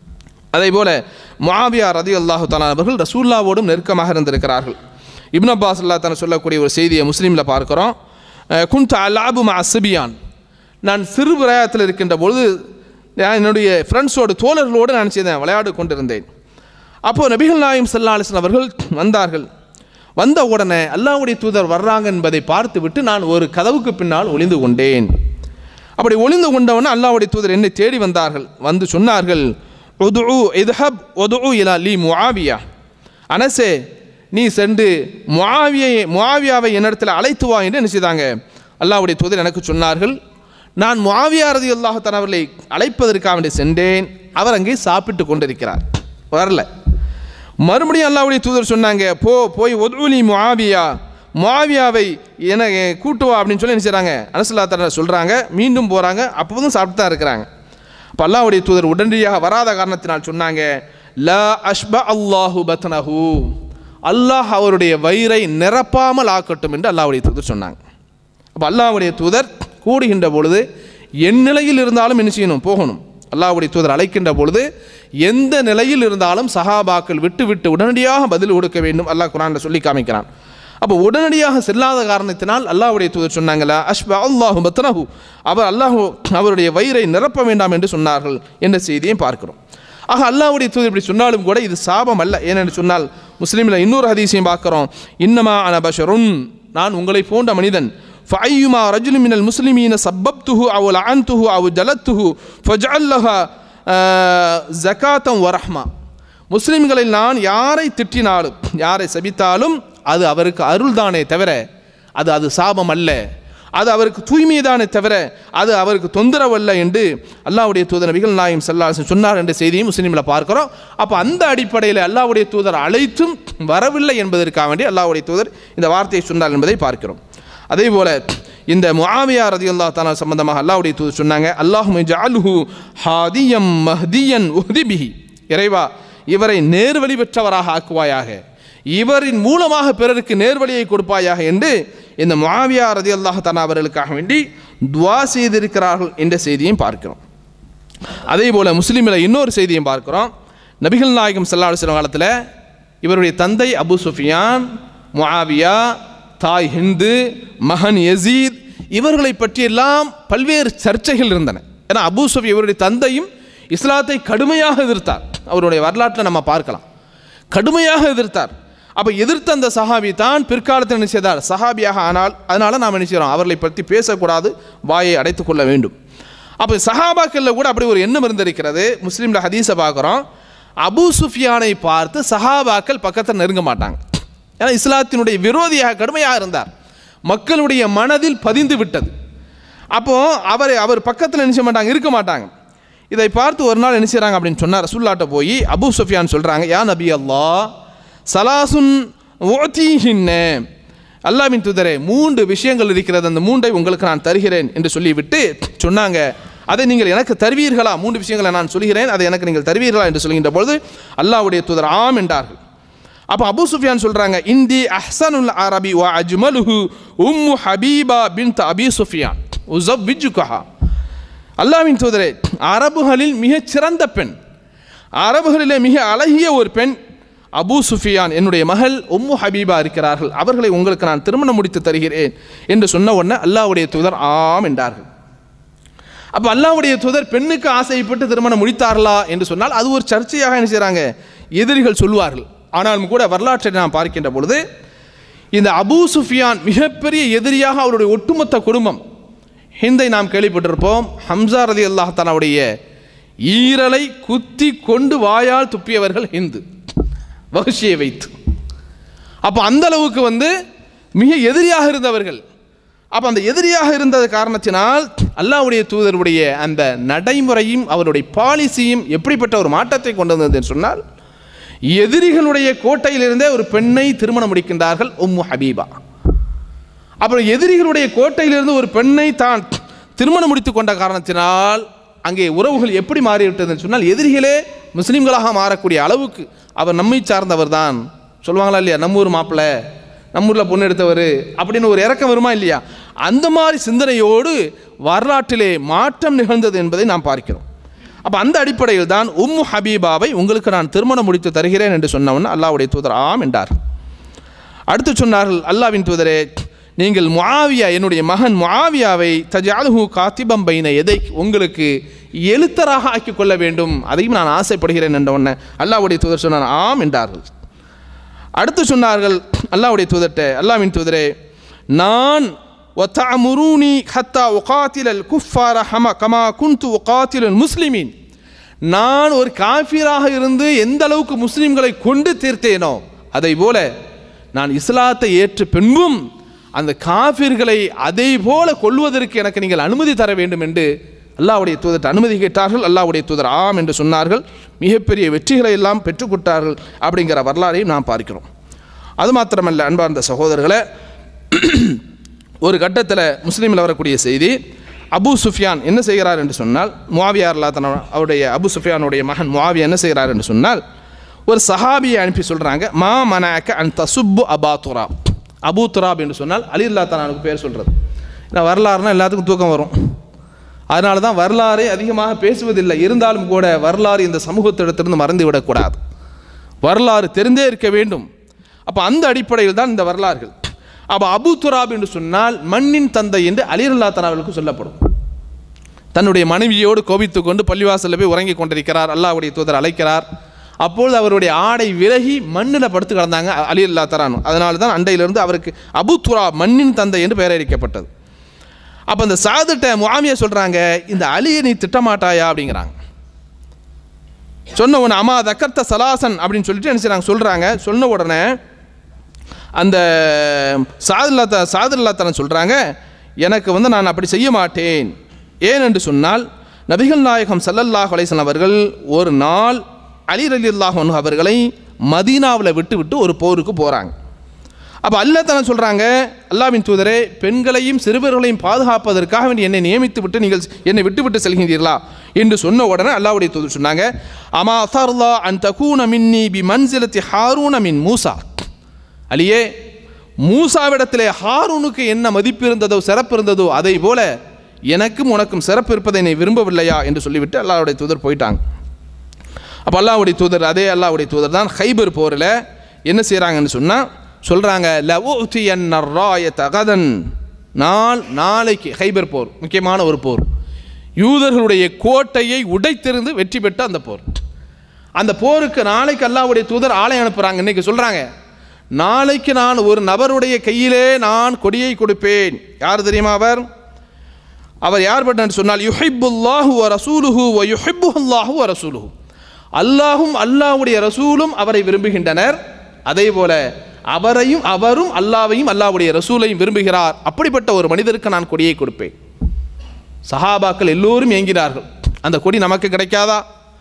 அதே போல முஆபியா ரதி அல்லாஹு தாலா அவர்கள் ரசூல்லாவோடும் நெருக்கமாக இருந்திருக்கிறார்கள் இப்னு அப்பாஸ் அல்லா தான சொல்லக்கூடிய ஒரு செய்தியை முஸ்லீமில் பார்க்கிறோம் குன்த் அலாபு மா சிபியான் நான் சிறு விளையாட்டில் இருக்கின்ற பொழுது நான் என்னுடைய ஃப்ரெண்ட்ஸோடு தோழர்களோடு நான் செய்தேன் விளையாடு கொண்டிருந்தேன் அப்போது நபிகள் நாயம் சல்லா அலிஸ்லாம் அவர்கள் வந்தார்கள் வந்த உடனே அல்லாஹ்வுடைய தூதர் வர்றாங்க என்பதை பார்த்து விட்டு நான் ஒரு கதவுக்கு பின்னால் ஒளிந்து கொண்டேன் அப்படி ஒளிந்து கொண்டவன அல்லாஹ்வுடைய தூதர் என்னை தேடி வந்தார்கள் வந்து சொன்னார்கள் ஒதுஉ எதுஹப் ஒதுஉ இலா லீ முஆவியா அனசே நீ சென்று முஆவியை முஆவியாவை என்னிடத்தில் அழைத்து வா என்று என்ன செய்தாங்க அல்லாஹ்வுடைய தூதர் எனக்கு சொன்னார்கள் நான் முஆவியா ரதி அல்லாஹ் அவர்களை அழைப்பதற்காக வேண்டி சென்றேன் அவர் அங்கே சாப்பிட்டு கொண்டிருக்கிறார் வரல மறுபடியும் அல்லாஹ்வுடைய தூதர் சொன்னாங்க போ போய் ஒதுலி முஆவியா முஆவியாவை என கூட்டு வா அப்படின்னு சொல்லி என்ன செய்கிறாங்க அனசுல்லா தர சொல்கிறாங்க மீண்டும் போகிறாங்க அப்போதும் சாப்பிட்டு தான் இருக்கிறாங்க அப்போ அல்லாஹ்வுடைய தூதர் உடனடியாக வராத காரணத்தினால் சொன்னாங்க லா அஷ்ப அல்லாஹு பத்னஹு அல்லாஹ் அவருடைய வயிறை நிரப்பாமல் ஆக்கட்டும் என்று அல்லாஹ்வுடைய தூதர் சொன்னாங்க அப்போ அல்லாஹ்வுடைய தூதர் கூடுகின்ற பொழுது என் நிலையில் இருந்தாலும் என்ன செய்யணும் போகணும் அல்லாஹ்வுடைய தூதர் அழைக்கின்ற பொழுது எந்த நிலையில் இருந்தாலும் சஹாபாக்கள் விட்டு விட்டு உடனடியாக பதில் கொடுக்க வேண்டும் அல்லாஹ் குரானில் சொல்லி காமிக்கிறான் அப்போ உடனடியாக செல்லாத காரணத்தினால் அல்லாஹ்வுடைய தூதர் சொன்னாங்களா அஷ்பா அல்லாஹு பத்னஹு அவர் அல்லாஹ் அவருடைய வயிறை நிரப்ப வேண்டாம் என்று சொன்னார்கள் என்ற செய்தியும் பார்க்கிறோம் ஆக அல்லாஹ்வுடைய தூதர் இப்படி சொன்னாலும் கூட இது சாபம் அல்ல ஏனென்று சொன்னால் முஸ்லீமில் இன்னொரு ஹதீஸையும் பார்க்கிறோம் இன்னமா அனபஷருன் நான் உங்களை போன்ற மனிதன் فأيما رجل من المسلمين سببته أو لعنته أو جلدته فجعل لها زكاة ورحمة முஸ்லிம்களில் நான் யாரை திட்டினாலும் யாரை சபித்தாலும் அது அவருக்கு அருள்தானே தவிர அது அது சாபம் அல்ல அது அவருக்கு தூய்மைதானே தவிர அது அவருக்கு தொந்தரவு அல்ல என்று அல்லாவுடைய தூதர் நபிகள் நாயம் சல்லாசன் சொன்னார் என்ற செய்தியும் முஸ்லீமில் பார்க்கிறோம் அப்போ அந்த அடிப்படையில் அல்லாவுடைய தூதர் அழைத்தும் வரவில்லை என்பதற்காக வேண்டி அல்லாவுடைய தூதர் இந்த வார்த்தையை சொன்னார் என்பதை பார்க்கிறோம் அதே போல இந்த முஆவியா ரதியல்லாஹு தஆலா சம்பந்தமாக அல்லாஹ்வுடைய தூதர் சொன்னாங்க அல்லாஹும் ஜஅல்ஹு ஹாதியம் மஹ்தியன் உஹ்திபிஹி இறைவா இவரை நேர்வழி பெற்றவராக ஆக்குவாயாக இவரின் மூலமாக பிறருக்கு நேர்வழியை கொடுப்பாயாக என்று இந்த முஆவியா ரதியல்லாஹு தஆலா அவர்களுக்காக வேண்டி துவா செய்திருக்கிறார்கள் என்ற செய்தியையும் பார்க்கிறோம் அதே போல் முஸ்லீமில் இன்னொரு செய்தியும் பார்க்கிறோம் நபிகள் நாயகம் ஸல்லல்லாஹு அலைஹி வஸல்லம் காலத்தில் இவருடைய தந்தை அபு சுஃபியான் முஆவியா தாய் ஹிந்து மகன் யசீத் இவர்களை பற்றியெல்லாம் பல்வேறு சர்ச்சைகள் இருந்தன ஏன்னா அபு சுஃபி இவருடைய தந்தையும் இஸ்லாத்தை கடுமையாக எதிர்த்தார் அவருடைய வரலாற்றை நம்ம பார்க்கலாம் கடுமையாக எதிர்த்தார் அப்போ எதிர்த்த அந்த சஹாபி தான் பிற்காலத்தில் என்ன செய்தார் சஹாபியாக ஆனால் அதனால நாம் என்ன செய்கிறோம் அவர்களை பற்றி பேசக்கூடாது வாயை அடைத்துக் கொள்ள வேண்டும் அப்போ சஹாபாக்களில் கூட அப்படி ஒரு எண்ணம் இருந்திருக்கிறது முஸ்லீமில் ஹதீஸை பார்க்குறோம் அபூ சுஃபியானை பார்த்து சஹாபாக்கள் பக்கத்தில் நெருங்க மாட்டாங்க ஏன்னா இஸ்லாத்தினுடைய விரோதியாக கடுமையாக இருந்தார் மக்களுடைய மனதில் பதிந்து விட்டது அப்போ அவரை அவர் பக்கத்தில் நினைச்ச மாட்டாங்க இருக்க மாட்டாங்க இதை பார்த்து ஒரு நாள் என்ன செய்றாங்க அப்படின்னு சொன்னார் ரசூல்லாட்ட போய் அபூ சுஃபியான் சொல்கிறாங்க யா நபி அல்லாஹ் சலாசுன் ஓத்தீஹின்ன அல்லாவின் தூதரே மூன்று விஷயங்கள் இருக்கிறது அந்த மூன்றை உங்களுக்கு நான் தருகிறேன் என்று சொல்லிவிட்டு சொன்னாங்க அதை நீங்கள் எனக்கு தருவீர்களா மூன்று விஷயங்களை நான் சொல்கிறேன் அதை எனக்கு நீங்கள் தருவீர்களா என்று சொல்கின்ற பொழுது அல்லாஹ்வுடைய தூதர் ஆம் என்றார்கள் அப்போ அபூ சுஃபியான் சொல்கிறாங்க இந்தி அஹ்சனுல் அரபி வ அஜ்மலுஹு உம்மு ஹபீபா பின் அபி சுஃபியான் உசப் விஜுகஹா அல்லாவின் தூதரே அரபுகளில் மிகச் சிறந்த பெண் அரபுகளிலே மிக அழகிய ஒரு பெண் அபூ சுஃபியான் என்னுடைய மகள் உம்மு ஹபீபா இருக்கிறார்கள் அவர்களை உங்களுக்கு நான் திருமணம் முடித்து தருகிறேன் என்று சொன்ன உடனே அல்லாஹ்வுடைய தூதர் ஆம் என்றார்கள் அப்போ அல்லாஹ்வுடைய தூதர் பெண்ணுக்கு ஆசைப்பட்டு திருமணம் முடித்தார்களா என்று சொன்னால் அது ஒரு சர்ச்சையாக என்ன செய்கிறாங்க எதிரிகள் சொல்வார்கள் ஆனாலும் கூட வரலாற்றை நாம் பார்க்கின்ற பொழுது இந்த அபூ சுஃபியான் மிகப்பெரிய எதிரியாக அவருடைய ஒட்டுமொத்த குடும்பம் ஹிந்தை நாம் கேள்விப்பட்டிருப்போம் ஹம்சா ரதி அல்லாஹ் தலாவுடைய ஈரலை குத்தி கொண்டு வாயால் துப்பியவர்கள் ஹிந்து வகுஷியை வைத்து அப்போ அந்த அளவுக்கு வந்து மிக எதிரியாக இருந்தவர்கள் அப்போ அந்த எதிரியாக இருந்த காரணத்தினால் அல்லாஹ்வுடைய தூதருடைய அந்த நடைமுறையும் அவருடைய பாலிசியும் எப்படிப்பட்ட ஒரு மாற்றத்தை கொண்டு வந்தது என்று சொன்னால் எதிரிகளுடைய கோட்டையிலிருந்தே ஒரு பெண்ணை திருமணம் முடிக்கின்றார்கள் உம்மு ஹபீபா அப்புறம் எதிரிகளுடைய கோட்டையிலிருந்து ஒரு பெண்ணை தான் திருமணம் முடித்து கொண்ட காரணத்தினால் அங்கே உறவுகள் எப்படி மாறிவிட்டதுன்னு சொன்னால் எதிரிகளே முஸ்லீம்களாக மாறக்கூடிய அளவுக்கு அவர் நம்மை சார்ந்தவர் தான் சொல்லுவாங்களா இல்லையா நம்ம ஊர் மாப்பிள்ளை நம்ம ஊரில் பொண்ணு எடுத்தவர் அப்படின்னு ஒரு இறக்கம் வருமா இல்லையா அந்த மாதிரி சிந்தனையோடு வரலாற்றிலே மாற்றம் நிகழ்ந்தது என்பதை நாம் பார்க்கிறோம் அப்போ அந்த அடிப்படையில் தான் உம்மு ஹபீபாவை உங்களுக்கு நான் திருமணம் முடித்து தருகிறேன் என்று சொன்னவன் அல்லாஹ்வுடைய தூதர் ஆம் என்றார் அடுத்து சொன்னார்கள் அல்லாவின் தூதரே நீங்கள் முஆவியா என்னுடைய மகன் முஆவியாவை தஜாலுஹு காத்திபம் பைன எதை உங்களுக்கு எழுத்தராக ஆக்கிக் கொள்ள வேண்டும் அதையும் நான் ஆசைப்படுகிறேன் என்ற உடனே அல்லாஹ்வுடைய தூதர் சொன்னார் ஆம் என்றார்கள் அடுத்து சொன்னார்கள் அல்லாஹ்வுடைய தூதர்கிட்ட அல்லாவின் தூதரே நான் وتأمروني حتى أقاتل الكفار حما كما كنت أقاتل المسلمين நான் ஒரு காஃபிராக இருந்து எந்த அளவுக்கு முஸ்லிம்களை கொண்டு தீர்த்தேனோ அதை போல நான் இஸ்லாத்தை ஏற்று பின்பும் அந்த காஃபிர்களை அதை போல கொள்வதற்கு எனக்கு நீங்கள் அனுமதி தர வேண்டும் என்று அல்லாஹ்வுடைய தூதர் அனுமதி கேட்டார்கள் அல்லாஹ்வுடைய தூதர் ஆம் என்று சொன்னார்கள் மிகப்பெரிய வெற்றிகளை எல்லாம் பெற்றுக்கொண்டார்கள் அப்படிங்கிற வரலாறையும் நாம் பார்க்கிறோம் அது மாத்திரமல்ல அன்பார்ந்த சகோதரர்களை ஒரு கட்டத்தில் முஸ்லீமில் வரக்கூடிய செய்தி அபு சுஃபியான் என்ன செய்கிறார் என்று சொன்னால் முவாவியார் அல்லா தன அவருடைய அபு சுஃபியானுடைய மகன் முவாவியா என்ன செய்கிறார் என்று சொன்னால் ஒரு சஹாபியை அனுப்பி சொல்கிறாங்க மா மனாக்க அன் தசுப்பு அபா துராப் அபு துராப் என்று சொன்னால் அலி அல்லா தனானுக்கு பேர் சொல்கிறது ஏன்னா வரலாறுனா எல்லாத்துக்கும் தூக்கம் வரும் அதனால தான் வரலாறை அதிகமாக பேசுவதில்லை இருந்தாலும் கூட வரலாறு இந்த சமூகத்திடத்திலிருந்து மறந்து விடக்கூடாது வரலாறு தெரிந்தே இருக்க வேண்டும் அப்போ அந்த அடிப்படையில் தான் இந்த வரலாறுகள் அப்போ அபு துராப் என்று சொன்னால் மண்ணின் தந்தை என்று அலிரல்லா தனாவிற்கு சொல்லப்படும் தன்னுடைய மனைவியோடு கோபித்து கொண்டு பள்ளிவாசலில் போய் உறங்கி கொண்டிருக்கிறார் அல்லாஹ்வுடைய தூதர் அழைக்கிறார் அப்பொழுது அவருடைய ஆடை விலகி மண்ணில் படுத்து கிடந்தாங்க அலி அல்லா தரானு அதனால தான் அண்டையிலிருந்து அவருக்கு அபு துரா மண்ணின் தந்தை என்று பெயரடிக்கப்பட்டது அப்போ இந்த சாதுட்ட முகாமியா சொல்கிறாங்க இந்த அலியை நீ திட்டமாட்டாயா அப்படிங்கிறாங்க சொன்ன உடனே அம்மா தக்கர்த்த சலாசன் அப்படின்னு சொல்லிட்டு என்ன செய்றாங்க சொல்கிறாங்க சொன்ன உடனே அந்த சாதுல்லா சாதுல்லாத்தன சொல்கிறாங்க எனக்கு வந்து நான் அப்படி செய்ய மாட்டேன் ஏன் என்று சொன்னால் நபிகள் நாயகம் ஸல்லல்லாஹு அலைஹி வஸல்லம் அவர்கள் ஒரு நாள் அலி ரலியல்லாஹு அன்ஹு அவர்களை மதீனாவில் விட்டு விட்டு ஒரு போருக்கு போகிறாங்க அப்போ அல்லா தானே சொல்கிறாங்க அல்லாவின் தூதரே பெண்களையும் சிறுவர்களையும் பாதுகாப்பதற்காக வேண்டி என்னை நியமித்து விட்டு நீங்கள் என்னை விட்டு விட்டு செல்கின்றீர்களா என்று சொன்ன உடனே அல்லாவுடைய தூதர் சொன்னாங்க அமா அசார்லா அன் தகூன மின்னி பி மன்சிலத்தி ஹாரூன மின் மூசா அலியே மூசாவிடத்திலே ஹாரூனுக்கு என்ன மதிப்பு இருந்ததோ சிறப்பு இருந்ததோ அதை போல எனக்கும் உனக்கும் சிறப்பு இருப்பதை நீ விரும்பவில்லையா என்று சொல்லிவிட்டு அல்லாவுடைய தூதர் போயிட்டாங்க அப்போ அல்லாவுடைய தூதர் அதே அல்லாவுடைய தூதர் தான் ஹைபர் போரில் என்ன செய்கிறாங்கன்னு சொன்னால் சொல்கிறாங்க லவோத்தி ராய தகதன் நாள் நாளைக்கு ஹைபர் போர் முக்கியமான ஒரு போர் யூதர்களுடைய கோட்டையை உடைத்திருந்து வெற்றி பெற்ற அந்த போர் அந்த போருக்கு நாளைக்கு அல்லாவுடைய தூதர் ஆலை அனுப்புகிறாங்க இன்னைக்கு சொல்கிறாங்க நாளைக்கு நான் ஒரு நபருடைய கையிலே நான் கொடியை கொடுப்பேன் யார் தெரியுமா அவர் அவர் யார் பட்டன் சொன்னால் யுஹிப்புல்லாஹு வ ரசூலுஹு வ யுஹிப்பு அல்லாஹு வ ரசூலுஹு அல்லாஹும் அல்லாஹ்வுடைய ரசூலும் அவரை விரும்புகின்றனர் அதே போல அவரையும் அவரும் அல்லாவையும் அல்லாஹ்வுடைய ரசூலையும் விரும்புகிறார் அப்படிப்பட்ட ஒரு மனிதருக்கு நான் கொடியை கொடுப்பேன் சஹாபாக்கள் எல்லோரும் ஏங்கினார்கள் அந்த கொடி நமக்கு கிடைக்காதா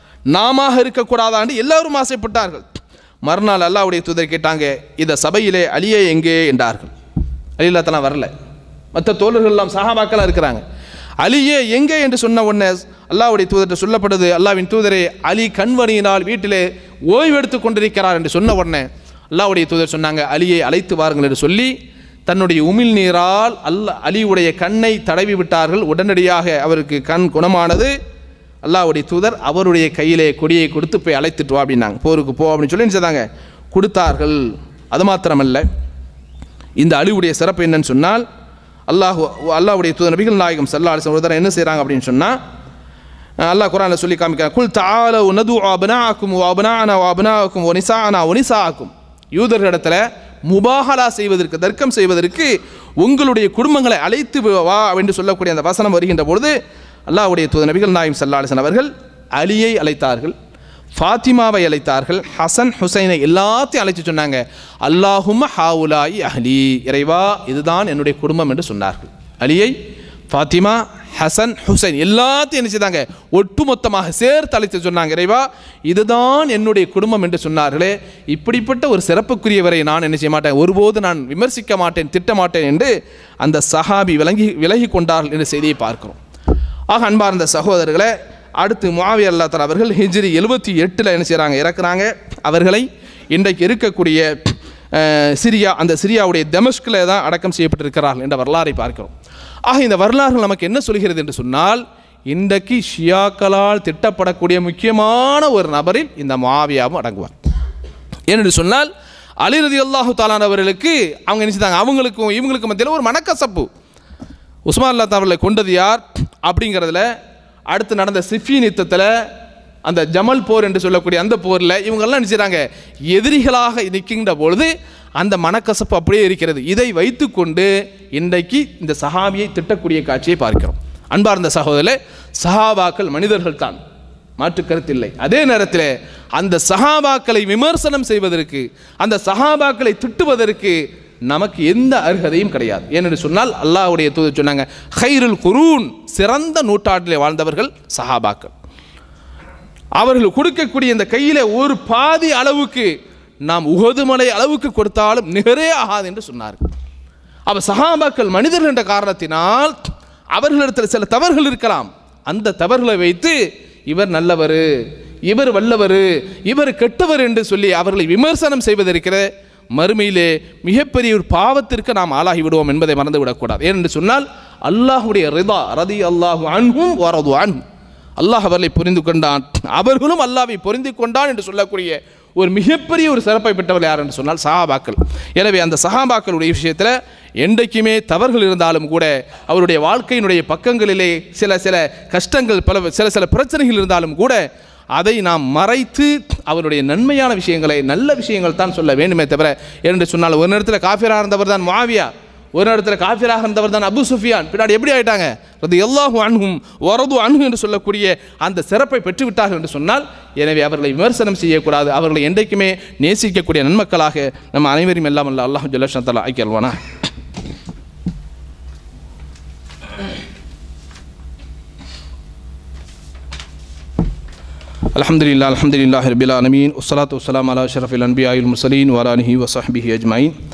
நாம இருக்கக்கூடாதான்னு எல்லாரும் ஆசைப்பட்டார்கள் மறுநாள் அல்லாவுடைய தூதர் கேட்டாங்க இந்த சபையிலே அலியே எங்கே என்றார்கள் அலிலாத்தெல்லாம் வரல மற்ற தோழர்கள் எல்லாம் சஹாபாக்களாக இருக்கிறாங்க அலியே எங்கே என்று சொன்ன உடனே அல்லாவுடைய தூதர்கிட்ட சொல்லப்படுது அல்லாவின் தூதரே அலி கண்வணியினால் வீட்டிலே ஓய்வு எடுத்து கொண்டிருக்கிறார் என்று சொன்ன உடனே அல்லாவுடைய தூதர் சொன்னாங்க அலியை அழைத்து வாருங்கள் என்று சொல்லி தன்னுடைய உமிழ் நீரால் அல்ல அலியுடைய கண்ணை தடவி விட்டார்கள் உடனடியாக அவருக்கு கண் குணமானது அல்லாவுடைய தூதர் அவருடைய கையிலே கொடியை கொடுத்து போய் அழைத்துட்டு வா அப்படின்னாங்க போருக்கு போ அப்படின்னு சொல்லி என்ன செய்தாங்க கொடுத்தார்கள் அது மாத்திரமல்ல இந்த அழிவுடைய சிறப்பு என்னன்னு சொன்னால் அல்லாஹ் அல்லாஹ்வுடைய தூதர் நபிகள் நாயகம் சல்லா அலிஸ்லாம் ஒரு தடவை என்ன செய்கிறாங்க அப்படின்னு சொன்னால் அல்லாஹ் குரானில் சொல்லி காமிக்கிறான் குல் தால உனது அபனாக்கும் அபனானா அபனாக்கும் ஒனிசானா ஒனிசாக்கும் யூதர்களிடத்தில் முபாகலா செய்வதற்கு தர்க்கம் செய்வதற்கு உங்களுடைய குடும்பங்களை அழைத்து வா என்று சொல்லக்கூடிய அந்த வசனம் வருகின்ற பொழுது அல்லாஹ்வுடைய தூதர் நபிகள் நாயம் சல்லா அலிஸ்லாம் அவர்கள் அலியை அழைத்தார்கள் ஃபாத்திமாவை அழைத்தார்கள் ஹசன் ஹுசைனை எல்லாத்தையும் அழைச்சு சொன்னாங்க அல்லாஹும்ம ஹாவுலாயி அஹ்லி இறைவா இதுதான் என்னுடைய குடும்பம் என்று சொன்னார்கள் அலியை ஃபாத்திமா ஹசன் ஹுசைன் எல்லாத்தையும் என்ன செய்தாங்க ஒட்டுமொத்தமாக சேர்த்து அழைத்து சொன்னாங்க இறைவா இதுதான் என்னுடைய குடும்பம் என்று சொன்னார்களே இப்படிப்பட்ட ஒரு சிறப்புக்குரியவரை நான் என்ன செய்ய மாட்டேன் ஒருபோது நான் விமர்சிக்க மாட்டேன் திட்ட மாட்டேன் என்று அந்த சஹாபி விளங்கி விலகி கொண்டார்கள் என்ற செய்தியை பார்க்கிறோம் ஆக அன்பார்ந்த சகோதரர்களே அடுத்து முஆவி அல்லா தஆலா அவர்கள் ஹிஜ்ரி எழுபத்தி எட்டில் என்ன செய்கிறாங்க இறக்குறாங்க அவர்களை இன்றைக்கு இருக்கக்கூடிய அஹ், சிரியா அந்த சிரியாவுடைய தெமஸ்கில் தான் அடக்கம் செய்யப்பட்டிருக்கிறார்கள் என்ற வரலாறை பார்க்கிறோம் ஆக இந்த வரலாறுகள் நமக்கு என்ன சொல்கிறது என்று சொன்னால் இன்றைக்கு ஷியாக்களால் திட்டப்படக்கூடிய முக்கியமான ஒரு நபரில் இந்த மாவியாவும் அடங்குவார் ஏனென்று சொன்னால் அலிரதி அல்லாஹு தாலான் அவர்களுக்கு அவங்க என்ன செய்தாங்க அவங்களுக்கும் இவங்களுக்கும் மத்தியில் ஒரு மனக்கசப்பு உஸ்மான் அல்லா அவர்களை கொண்டது யார் அப்படிங்கிறதுல அடுத்து நடந்த சிஃபின் யுத்தத்தில் அந்த ஜமல் போர் என்று சொல்லக்கூடிய அந்த போரில் இவங்கெல்லாம் என்ன செய்கிறாங்க எதிரிகளாக நிற்கின்ற பொழுது அந்த மனக்கசப்பு அப்படியே இருக்கிறது இதை வைத்துக்கொண்டு இன்றைக்கு இந்த சஹாபியை திட்டக்கூடிய காட்சியை பார்க்கிறோம் அன்பார்ந்த சகோதரர்களே சஹாபாக்கள் மனிதர்கள் தான் மாற்று கருத்தில்லை அதே நேரத்தில் அந்த சஹாபாக்களை விமர்சனம் செய்வதற்கு அந்த சஹாபாக்களை திட்டுவதற்கு நமக்கு எந்த அருகதையும் கிடையாது ஏனென்று சொன்னால் அல்லாஹ்வுடைய தூதர் சொன்னாங்க ஹைருல் குரூன் சிறந்த நூற்றாண்டிலே வாழ்ந்தவர்கள் சஹாபாக்கள் அவர்கள் கொடுக்கக்கூடிய இந்த கையில ஒரு பாதி அளவுக்கு நாம் உகதுமலை அளவுக்கு கொடுத்தாலும் நிகரே ஆகாது என்று சொன்னார்கள் அப்ப சஹாபாக்கள் மனிதர்கள் என்ற காரணத்தினால் அவர்களிடத்தில் சில தவறுகள் இருக்கலாம் அந்த தவறுகளை வைத்து இவர் நல்லவர் இவர் வல்லவர் இவர் கெட்டவர் என்று சொல்லி அவர்களை விமர்சனம் செய்வதற்கிற மறுமையிலே மிகப்பெரிய ஒரு பாவத்திற்கு நாம் ஆளாகி விடுவோம் என்பதை மறந்து விடக்கூடாது ஏனென்று சொன்னால் அல்லாஹ்வுடைய ரிதா ரதி அல்லாஹு அன்ஹும் வரது அன்ஹும் அல்லாஹ் அவர்களை புரிந்து கொண்டான் அவர்களும் அல்லாவை புரிந்து கொண்டான் என்று சொல்லக்கூடிய ஒரு மிகப்பெரிய ஒரு சிறப்பை பெற்றவர் யார் என்று சொன்னால் சஹாபாக்கள் எனவே அந்த சஹாபாக்களுடைய விஷயத்தில் என்றைக்குமே தவறுகள் இருந்தாலும் கூட அவருடைய வாழ்க்கையினுடைய பக்கங்களிலே சில சில கஷ்டங்கள் பல சில சில பிரச்சனைகள் இருந்தாலும் கூட அதை நாம் மறைத்து அவருடைய நன்மையான விஷயங்களை நல்ல விஷயங்கள் தான் சொல்ல வேண்டுமே தவிர என்று சொன்னால் ஒரு நேரத்தில் காஃபிராக இருந்தவர் தான் மாவியா ஒரு இடத்துல காஃபிராக இருந்தவர் தான் அபு சுஃபியான் பின்னாடி எப்படி ஆயிட்டாங்க அது எல்லாஹு அன்ஹும் வரது அன்ஹு என்று சொல்லக்கூடிய அந்த சிறப்பை பெற்று விட்டார்கள் என்று சொன்னால் எனவே அவர்களை விமர்சனம் செய்யக்கூடாது அவர்களை என்றைக்குமே நேசிக்கக்கூடிய நன்மக்களாக நம்ம அனைவரும் எல்லாம் அல்ல அல்லாஹ் ஜல்லஷன் தலா ஆக்கியல்வானா الحمد لله الحمد لله رب العالمين والصلاة والسلام على أشرف الأنبياء والمرسلين وعلى آله وصحبه أجمعين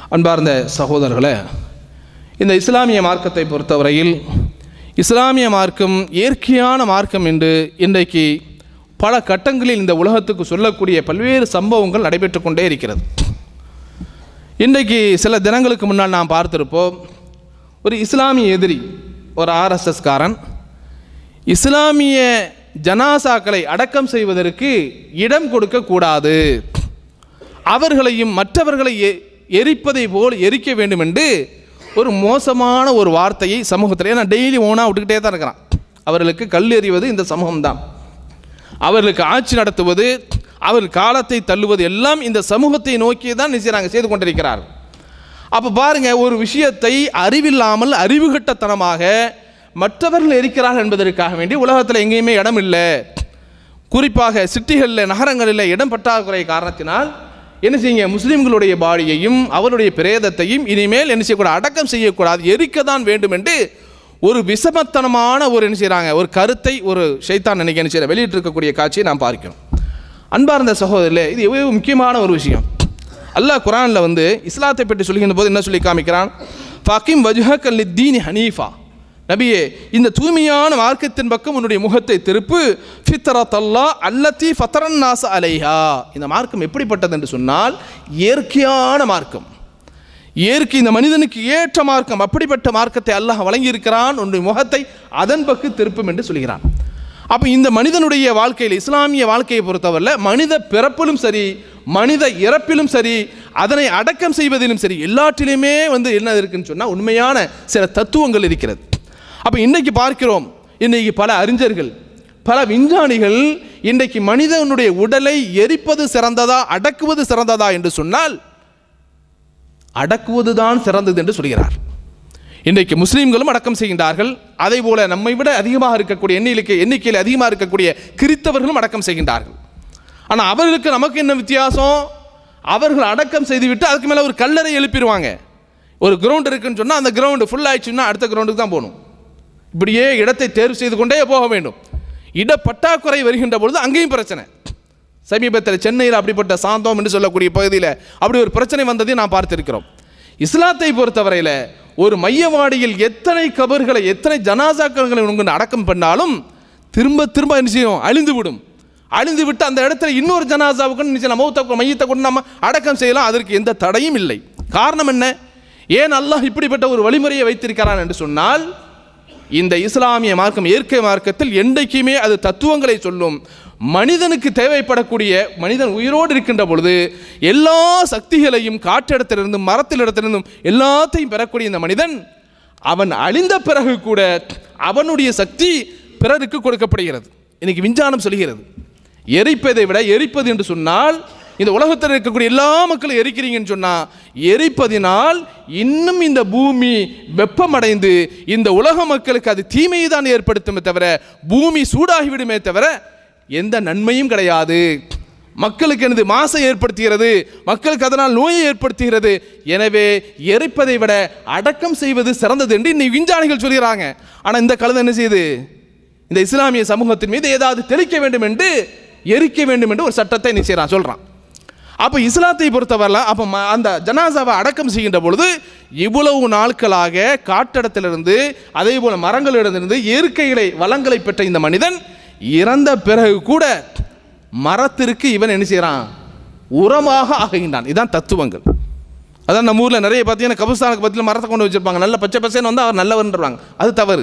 அன்பார்ந்த சகோதரர்களே இந்த இஸ்லாமிய மார்க்கத்தை பொறுத்தவரையில் இஸ்லாமிய மார்க்கம் இயற்கையான மார்க்கம் என்று இன்றைக்கு பல கட்டங்களில் இந்த உலகத்துக்கு சொல்லக்கூடிய பல்வேறு சம்பவங்கள் நடைபெற்று கொண்டே இருக்கிறது இன்றைக்கு சில தினங்களுக்கு முன்னால் நாம் பார்த்திருப்போம் ஒரு இஸ்லாமிய எதிரி ஒரு ஆர்எஸ்எஸ்காரன் இஸ்லாமிய ஜனாசாக்களை அடக்கம் செய்வதற்கு இடம் கொடுக்கக்கூடாது அவர்களையும் மற்றவர்களை எ- எரிப்பதை போல் எரிக்க வேண்டும் என்று ஒரு மோசமான ஒரு வார்த்தையை சமூகத்தில் ஏன்னா டெய்லி ஓனாக விட்டுக்கிட்டே தான் இருக்கிறான் அவர்களுக்கு கல் எறிவது இந்த சமூகம்தான் அவர்களுக்கு ஆட்சி நடத்துவது அவர் காலத்தை தள்ளுவது எல்லாம் இந்த சமூகத்தை நோக்கி தான் நிச்சயம் செய்து கொண்டிருக்கிறார் அப்போ பாருங்க ஒரு விஷயத்தை அறிவில்லாமல் அறிவுகட்டத்தனமாக மற்றவர்கள் இருக்கிறார்கள் என்பதற்காக வேண்டி உலகத்தில் எங்கேயுமே இடம் இல்லை குறிப்பாக சிட்டிகளில் நகரங்களில் இடம் பற்றாக்குறை காரணத்தினால் என்ன செய்யுங்க முஸ்லீம்களுடைய பாடியையும் அவருடைய பிரேதத்தையும் இனிமேல் என்ன செய்யக்கூடாது அடக்கம் செய்யக்கூடாது எரிக்க தான் வேண்டும் என்று ஒரு விஷமத்தனமான ஒரு என்ன செய்கிறாங்க ஒரு கருத்தை ஒரு ஷைத்தான் நினைக்க என்ன செய்யற வெளியிட்டிருக்கக்கூடிய காட்சியை நாம் பார்க்கிறோம் அன்பார்ந்த சகோதரர்களே இது எவ்வளவு முக்கியமான ஒரு விஷயம் அல்லாஹ் குரானில் வந்து இஸ்லாத்தை பற்றி சொல்லுகின்ற போது என்ன சொல்லி காமிக்கிறான் ஃபகிம் வஜ்ஹக்கல் தீனி ஹனீஃபா நபியே இந்த தூய்மையான மார்க்கத்தின் பக்கம் உன்னுடைய முகத்தை திருப்பு ஃபித்ரத் அல்லாஹ் அல்லத்தி ஃபத்தரன் நாச அலைஹா இந்த மார்க்கம் எப்படிப்பட்டது என்று சொன்னால் இயற்கையான மார்க்கம் இயற்கை இந்த மனிதனுக்கு ஏற்ற மார்க்கம் அப்படிப்பட்ட மார்க்கத்தை அல்லாஹ் வழங்கியிருக்கிறான் உன்னுடைய முகத்தை அதன் பக்கம் திருப்பும் என்று சொல்கிறான் அப்போ இந்த மனிதனுடைய வாழ்க்கையில் இஸ்லாமிய வாழ்க்கையை பொறுத்தவரையில் மனித பிறப்பிலும் சரி மனித இறப்பிலும் சரி அதனை அடக்கம் செய்வதிலும் சரி எல்லாற்றிலுமே வந்து என்ன இருக்குன்னு சொன்னால் உண்மையான சில தத்துவங்கள் இருக்கிறது அப்போ இன்றைக்கு பார்க்கிறோம் இன்றைக்கு பல அறிஞர்கள் பல விஞ்ஞானிகள் இன்றைக்கு மனிதனுடைய உடலை எரிப்பது சிறந்ததா அடக்குவது சிறந்ததா என்று சொன்னால் அடக்குவதுதான் சிறந்தது என்று சொல்கிறார் இன்றைக்கு முஸ்லீம்களும் அடக்கம் செய்கின்றார்கள் அதே போல நம்மை விட அதிகமாக இருக்கக்கூடிய எண்ணிக்கை எண்ணிக்கையில் அதிகமாக இருக்கக்கூடிய கிறித்தவர்களும் அடக்கம் செய்கின்றார்கள் ஆனால் அவர்களுக்கு நமக்கு என்ன வித்தியாசம் அவர்கள் அடக்கம் செய்துவிட்டு அதுக்கு மேலே ஒரு கல்லறை எழுப்பிடுவாங்க ஒரு கிரவுண்ட் இருக்குன்னு சொன்னால் அந்த கிரவுண்டு ஃபுல் ஆயிடுச்சுன்னா அடுத்த கிரவுண்டுக்கு தான் போகணும் இப்படியே இடத்தை தேர்வு செய்து கொண்டே போக வேண்டும் இட பட்டாக்குறை வருகின்ற பொழுது அங்கேயும் பிரச்சனை சமீபத்தில் சென்னையில் அப்படிப்பட்ட சாந்தோம் என்று சொல்லக்கூடிய பகுதியில் அப்படி ஒரு பிரச்சனை வந்ததை நாம் பார்த்திருக்கிறோம் இஸ்லாத்தை பொறுத்தவரையில் ஒரு மையவாடியில் எத்தனை கபர்களை எத்தனை ஜனாசாக்களை உங்க அடக்கம் பண்ணாலும் திரும்ப திரும்ப என்ன செய்யும் அழிந்து விடும் அழிந்து விட்டு அந்த இடத்துல இன்னொரு ஜனாசாவுக்கு நிச்சயம் மௌத்த மையத்தை கொண்டு நம்ம அடக்கம் செய்யலாம் அதற்கு எந்த தடையும் இல்லை காரணம் என்ன ஏன் அல்லாஹ் இப்படிப்பட்ட ஒரு வழிமுறையை வைத்திருக்கிறான் என்று சொன்னால் இந்த இஸ்லாமிய மார்க்கம் இயற்கை மார்க்கத்தில் என்றைக்குமே அது தத்துவங்களை சொல்லும் மனிதனுக்கு தேவைப்படக்கூடிய மனிதன் உயிரோடு இருக்கின்ற பொழுது எல்லா சக்திகளையும் காற்றிடத்திலிருந்தும் மரத்திலிடத்திலிருந்தும் எல்லாத்தையும் பெறக்கூடிய இந்த மனிதன் அவன் அழிந்த பிறகு கூட அவனுடைய சக்தி பிறருக்கு கொடுக்கப்படுகிறது இன்னைக்கு விஞ்ஞானம் சொல்கிறது எரிப்பதை விட எரிப்பது என்று சொன்னால் இந்த உலகத்தில் இருக்கக்கூடிய எல்லா மக்களும் எரிக்கிறீங்கன்னு சொன்னால் எரிப்பதினால் இன்னும் இந்த பூமி வெப்பமடைந்து இந்த உலக மக்களுக்கு அது தீமையை தான் ஏற்படுத்துமே தவிர பூமி சூடாகிவிடுமே தவிர எந்த நன்மையும் கிடையாது மக்களுக்கு எனது மாசை ஏற்படுத்துகிறது மக்களுக்கு அதனால் நோயை ஏற்படுத்துகிறது எனவே எரிப்பதை விட அடக்கம் செய்வது சிறந்தது என்று இன்னைக்கு விஞ்ஞானிகள் சொல்கிறாங்க ஆனால் இந்த கழுதை என்ன செய்யுது இந்த இஸ்லாமிய சமூகத்தின் மீது ஏதாவது தெளிக்க வேண்டும் என்று எரிக்க வேண்டும் என்று ஒரு சட்டத்தை என்ன செய்கிறான் சொல்கிறான் அப்போ இஸ்லாத்தை பொறுத்தவரை அப்போ ம- அந்த ஜனாசாவை அடக்கம் செய்கின்ற பொழுது இவ்வளவு நாட்களாக காட்டிடத்திலிருந்து அதே போல மரங்களிடமிருந்து இயற்கைகளை வளங்களை பெற்ற இந்த மனிதன் இறந்த பிறகு கூட மரத்திற்கு இவன் என்ன செய்கிறான் உரமாக ஆகுகின்றான் இதான் தத்துவங்கள் அதான் நம்ம ஊரில் நிறைய பார்த்தீங்கன்னா கபுஸ்தானுக்கு பற்றியில் மரத்தை கொண்டு வச்சிருப்பாங்க நல்ல பச்சை பசேன்னு வந்து அவர் நல்லவர்ன்றாங்க அது தவறு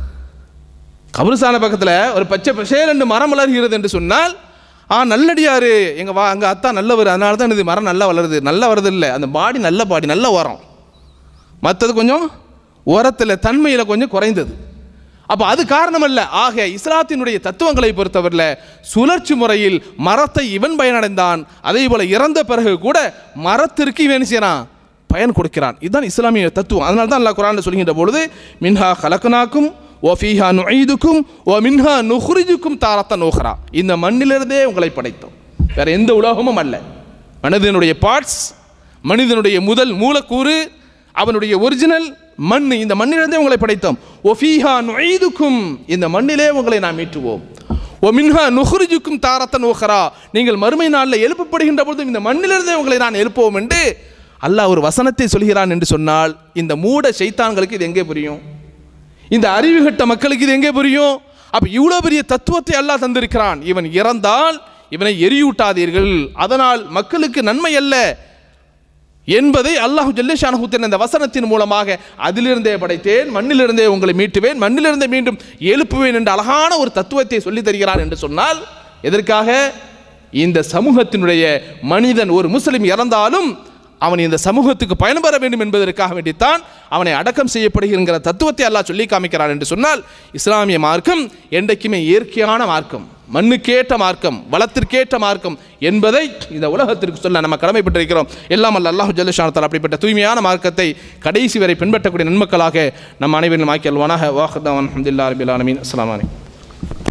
கபருஸ்தான பக்கத்தில் ஒரு பச்சை பசேல் என்று மரம் வளர்கிறது என்று சொன்னால் ஆ நல்லடியாரு எங்கள் வா அங்கே அத்தா நல்லவர் அதனால தான் இது மரம் நல்லா வளருது நல்லா வருது இல்லை அந்த பாடி நல்ல பாடி நல்ல உரம் மற்றது கொஞ்சம் உரத்தில் தன்மையில் கொஞ்சம் குறைந்தது அப்போ அது காரணம் அல்ல ஆக இஸ்லாத்தினுடைய தத்துவங்களை பொறுத்தவரையில் சுழற்சி முறையில் மரத்தை இவன் பயனடைந்தான் அதே போல இறந்த பிறகு கூட மரத்திற்கு இவன் என்ன செய்யறான் பயன் கொடுக்கிறான் இதுதான் இஸ்லாமிய தத்துவம் அதனால தான் அல்லாஹ் குரானில் சொல்கின்ற பொழுது மின்ஹா கலக்குனாக்கும் ஓ ஃபீஹா நுஐதுக்கும் ஓ மின்ஹா நுஹ்ரிஜுக்கும் தாரத்த நோஹரா இந்த மண்ணிலிருந்தே உங்களை படைத்தோம் வேற எந்த உலகமும் அல்ல மனிதனுடைய பார்ட்ஸ் மனிதனுடைய முதல் மூலக்கூறு அவனுடைய ஒரிஜினல் மண் இந்த மண்ணிலிருந்தே உங்களை படைத்தோம் ஓ ஃபீஹா நுஐதுக்கும் இந்த மண்ணிலே உங்களை நாம் மீட்டுவோம் ஓ மின்ஹா நுஹ்ரிஜுக்கும் தாரத்த நோஹரா நீங்கள் மறுமை நாளில் எழுப்பப்படுகின்ற பொழுதும் இந்த மண்ணிலிருந்தே உங்களை நான் எழுப்புவோம் என்று அல்லாஹ் ஒரு வசனத்தை சொல்கிறான் என்று சொன்னால் இந்த மூட சைத்தான்களுக்கு இது எங்கே புரியும் இந்த அறிவுகட்ட மக்களுக்கு இது எங்கே புரியும் அப்ப இவ்வளோ பெரிய தத்துவத்தை அல்லாஹ் தந்திருக்கிறான் இவன் இறந்தால் இவனை எரியூட்டாதீர்கள் அதனால் மக்களுக்கு நன்மை அல்ல என்பதை அல்லாஹ் ஜல்லேஷானஹூத்தின் இந்த வசனத்தின் மூலமாக அதிலிருந்தே படைத்தேன் மண்ணிலிருந்தே உங்களை மீட்டுவேன் மண்ணிலிருந்தே மீண்டும் எழுப்புவேன் என்ற அழகான ஒரு தத்துவத்தை சொல்லித் தருகிறான் என்று சொன்னால் எதற்காக இந்த சமூகத்தினுடைய மனிதன் ஒரு முஸ்லிம் இறந்தாலும் அவன் இந்த சமூகத்துக்கு பயன்பெற வேண்டும் என்பதற்காக வேண்டித்தான் அவனை அடக்கம் செய்யப்படுகிற தத்துவத்தை அல்லாஹ் சொல்லி காமிக்கிறான் என்று சொன்னால் இஸ்லாமிய மார்க்கம் என்றைக்குமே இயற்கையான மார்க்கம் மண்ணுக்கேற்ற மார்க்கம் வளத்திற்கேற்ற மார்க்கம் என்பதை இந்த உலகத்திற்கு சொல்ல நம்ம கடமைப்பட்டிருக்கிறோம் எல்லாம் அல்ல அல்லாஹு ஜல்லுஷானத்தால் அப்படிப்பட்ட தூய்மையான மார்க்கத்தை கடைசி வரை பின்பற்றக்கூடிய நன்மக்களாக நம் அனைவரும் ஆக்கியல்வானாக வாஹதான் அஹமதுல்லா ரபில் ஆலமீன் அஸ்லாம் வலைக்கம்